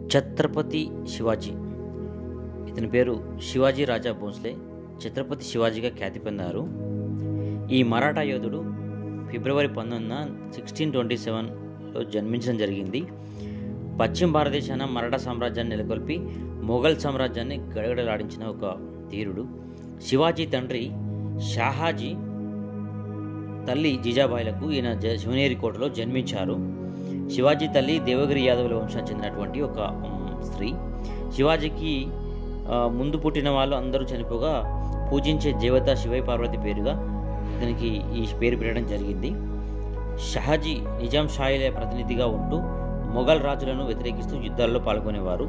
ఛత్రపతి శివాజీ ఇతని పేరు శివాజీ రాజా భోంస్లే ఛత్రపతి శివాజీగా ఖ్యాతి పొందారు ఈ మరాఠా యోధుడు ఫిబ్రవరి పంతొమ్మిదిన సిక్స్టీన్ ట్వంటీ సెవెన్లో జన్మించడం జరిగింది పశ్చిమ భారతదేశాన మరాఠా సామ్రాజ్యాన్ని నెలకొల్పి మొఘల్ సామ్రాజ్యాన్ని గడగడలాడించిన ఒక ధీరుడు శివాజీ తండ్రి షాహాజీ తల్లి జీజాబాయిలకు ఈయన జ శివనేరి కోటలో జన్మించారు శివాజీ తల్లి దేవగిరి యాదవుల వంశానికి చెందినటువంటి ఒక ఉమ్, స్త్రీ శివాజీకి ఆ, ముందు పుట్టిన వాళ్ళు అందరూ చనిపోగా పూజించే దేవత శివై పార్వతి పేరుగా ఇతనికి ఈ పేరు పెట్టడం జరిగింది షహాజీ నిజాం షాయిల ప్రతినిధిగా ఉంటూ మొఘల్ రాజులను వ్యతిరేకిస్తూ యుద్ధాల్లో పాల్గొనేవారు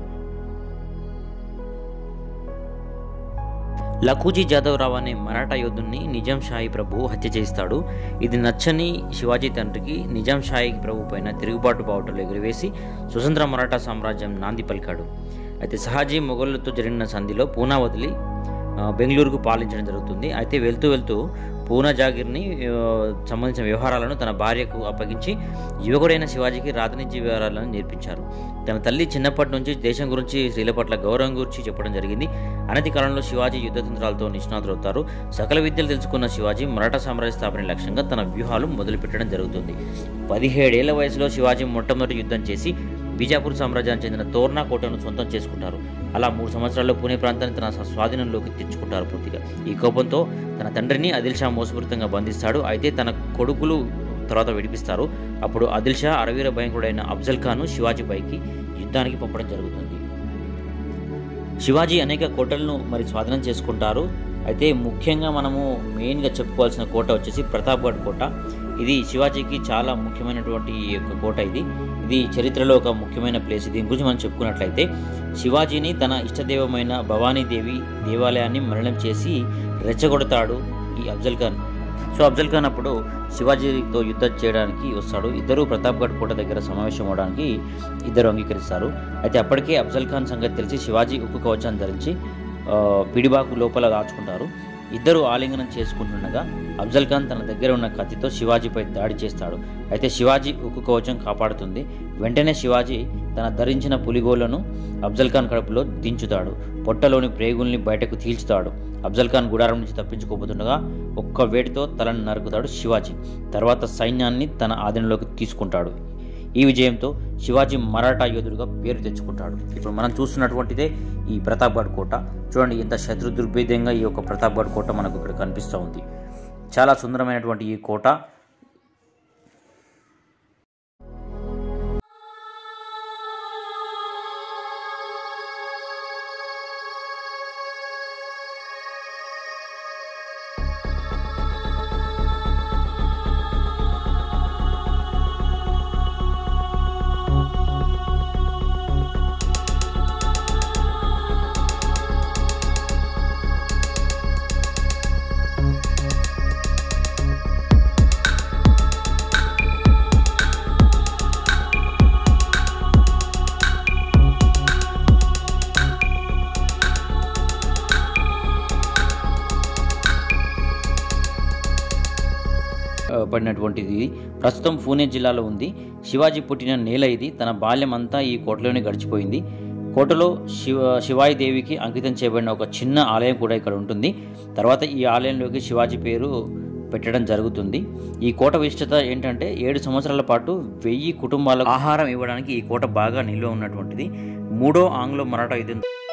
లఖూజీ జాదవరావు అనే మరాఠా యోధుని నిజాం షాహీ ప్రభువు హత్య చేస్తాడు ఇది నచ్చని శివాజీ తండ్రికి నిజాం షాహీ ప్రభు పైన తిరుగుబాటు బావుటలు ఎగురవేసి స్వతంత్ర మరాఠా సామ్రాజ్యం నాంది పలికాడు అయితే సహాజీ మొఘలులతో జరిగిన సంధిలో పూనా వదిలి ఆ, బెంగళూరుకు పాలించడం జరుగుతుంది అయితే వెళ్తూ వెళ్తూ పూనా జాగీర్ని ఆ, సంబంధించిన వ్యవహారాలను తన భార్యకు అప్పగించి యువకుడైన శివాజీకి రాజనీతి వ్యవహారాలను నేర్పించారు తన తల్లి చిన్నప్పటి నుంచి దేశం గురించి స్త్రీల పట్ల గౌరవం గురించి చెప్పడం జరిగింది అనతి కాలంలో శివాజీ యుద్ధతంత్రాలతో నిష్ణాతులవుతారు సకల విద్యలు తెలుసుకున్న శివాజీ మరాఠా సామ్రాజ్య స్థాపన లక్ష్యంగా తన వ్యూహాలు మొదలుపెట్టడం జరుగుతుంది పదిహేడేళ్ల వయసులో శివాజీ మొట్టమొదటి యుద్ధం చేసి బీజాపూర్ సామ్రాజ్యానికి చెందిన తోర్నా కోటను సొంతం చేసుకుంటారు అలా మూడు సంవత్సరాల్లో పుణే ప్రాంతాన్ని తన స్వాధీనంలోకి తెచ్చుకుంటారు పూర్తిగా ఈ కోపంతో తన తండ్రిని ఆదిల్ షా మోసపూరితంగా బంధిస్తాడు అయితే తన కొడుకులు తర్వాత విడిపిస్తారు అప్పుడు ఆదిల్ షా అరవీర భయంకరుడైన అఫ్జల్ ఖాన్ శివాజీపైకి యుద్ధానికి పంపడం జరుగుతుంది శివాజీ అనేక కోటలను మరి స్వాధీనం చేసుకుంటారు అయితే ముఖ్యంగా మనము మెయిన్గా చెప్పుకోవాల్సిన కోట వచ్చేసి ప్రతాప్గఢ్ కోట ఇది శివాజీకి చాలా ముఖ్యమైనటువంటి ఈ యొక్క కోట ఇది ఇది చరిత్రలో ఒక ముఖ్యమైన ప్లేస్ దీని గురించి మనం చెప్పుకున్నట్లయితే శివాజీని తన ఇష్టదైవమైన భవానీదేవి దేవాలయాన్ని మరణం చేసి రెచ్చగొడతాడు ఈ అఫ్జల్ ఖాన్ సో అఫ్జల్ ఖాన్ అప్పుడు శివాజీతో యుద్ధం చేయడానికి వస్తాడు ఇద్దరు ప్రతాప్గఢ్ కోట దగ్గర సమావేశం అవడానికి ఇద్దరు అంగీకరిస్తారు అయితే అప్పటికే అఫ్జల్ ఖాన్ సంగతి తెలిసి శివాజీ ఉక్కు కవచాన్ని ధరించి ఆ, పిడిబాకు లోపల దాచుకుంటారు ఇద్దరు ఆలింగనం చేసుకుంటుండగా అఫ్జల్ ఖాన్ తన దగ్గర ఉన్న కత్తితో శివాజీపై దాడి చేస్తాడు అయితే శివాజీ ఉక్కు కవచం కాపాడుతుంది వెంటనే శివాజీ తన ధరించిన పులిగోళ్లను అఫ్జల్ ఖాన్ కడుపులో దించుతాడు పొట్టలోని ప్రేగుల్ని బయటకు తీల్చుతాడు అఫ్జల్ ఖాన్ గుడారం నుంచి తప్పించుకోబోతుండగా ఒక్క వేటితో తలను నరుకుతాడు శివాజీ తర్వాత సైన్యాన్ని తన ఆధీనంలోకి తీసుకుంటాడు ఈ విజయంతో శివాజీ మరాఠా యోధుడిగా పేరు తెచ్చుకుంటాడు ఇప్పుడు మనం చూస్తున్నటువంటిదే ఈ ప్రతాప్గఢ్ కోట చూడండి ఎంత శత్రు దుర్భేద్యంగా ఈ యొక్క ప్రతాప్గఢ్ కోట మనకు ఇక్కడ కనిపిస్తూ ఉంది చాలా సుందరమైనటువంటి ఈ కోట ఆ, పడినటువంటిది ఇది ప్రస్తుతం పూణే జిల్లాలో ఉంది శివాజీ పుట్టిన నేల ఇది తన బాల్యం అంతా ఈ కోటలోనే గడిచిపోయింది కోటలో శివ శివాయి దేవికి అంకితం చేయబడిన ఒక చిన్న ఆలయం కూడా ఇక్కడ ఉంటుంది తర్వాత ఈ ఆలయంలోకి శివాజీ పేరు పెట్టడం జరుగుతుంది ఈ కోట విశిష్టత ఏంటంటే ఏడు సంవత్సరాల పాటు వెయ్యి కుటుంబాలకు ఆహారం ఇవ్వడానికి ఈ కోట బాగా నిల్వ ఉన్నటువంటిది మూడో ఆంగ్లో మరాఠా యుద్ధం